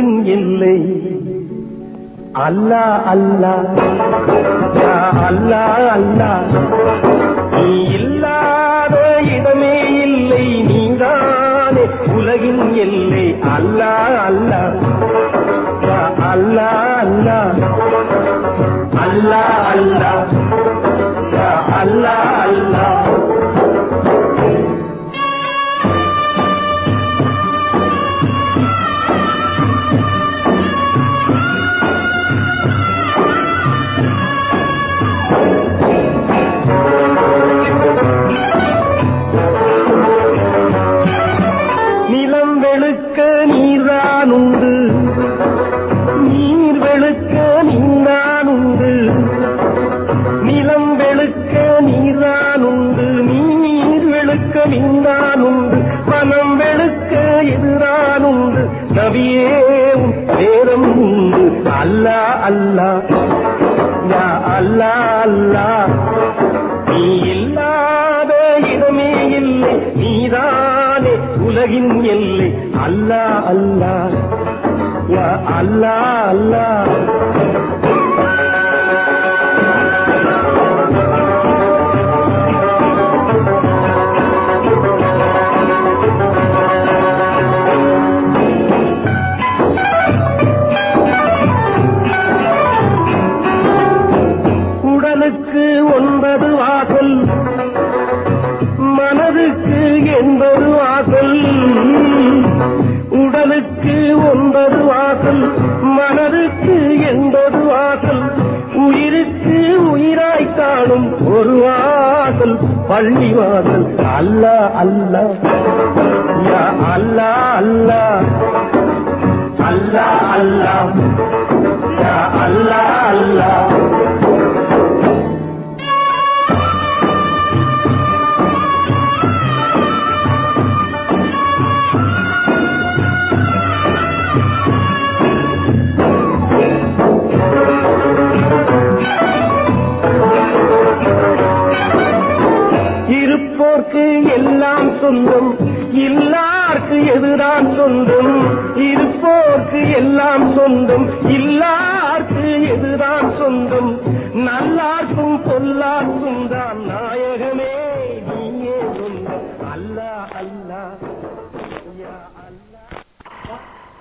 உலகின் எல்லை அல்லா அல்லா யா அல்லா அல்லா நீ இல்லாத இடமே இல்லை நீதானே உலகின் எல்லை அல்லா அல்லா யா அல்லா அல்லா அல்லா அல்லா யா அல்லா அல்லா நிலம் வெளுக்க நீர்தான் உண்டு நீர் வெளுக்க நீர்தான் உண்டு நிலம் வெளுக்க நீர்தான் உண்டு நீர் வெளுக்க நீர்தான் உண்டு மனம் வெளுக்க எதிரான் உண்டு நபியே உன் நேரம் உண்டு அல்லா அல்லா யா அல்லா அல்லா நீ இல்லாத இடமே இல்லை நீதானே உலகின் எல்லை அல்லா அல்லா யா அல்லா அல்லா உடலுக்கு ஒன்பது வாசல் மனதுக்கு எண்பது வாசல் உடலுக்கு ஒன்பது வாசல் மனதுக்கு எண்பது வாசல் உயிருக்கு உயிராய் காணும் ஒரு வாசல் பள்ளி வாசல் அல்லா அல்லா யா அல்லா அல்லா அல்லா அல்லா யா அல்லா அல்லா இருப்போர்க்கு எல்லாம் சொந்தம் இல்லார்க்கு எதுதான் சொந்தம் இருப்போர்க்கு எல்லாம் சொந்தம் இல்லார்க்கு எதுதான் சொந்தம் நல்லார்க்கும் பொல்லார்க்கும் தான் நாயகமே நீயே சொந்தம் அல்லா அல்லா யா அல்லா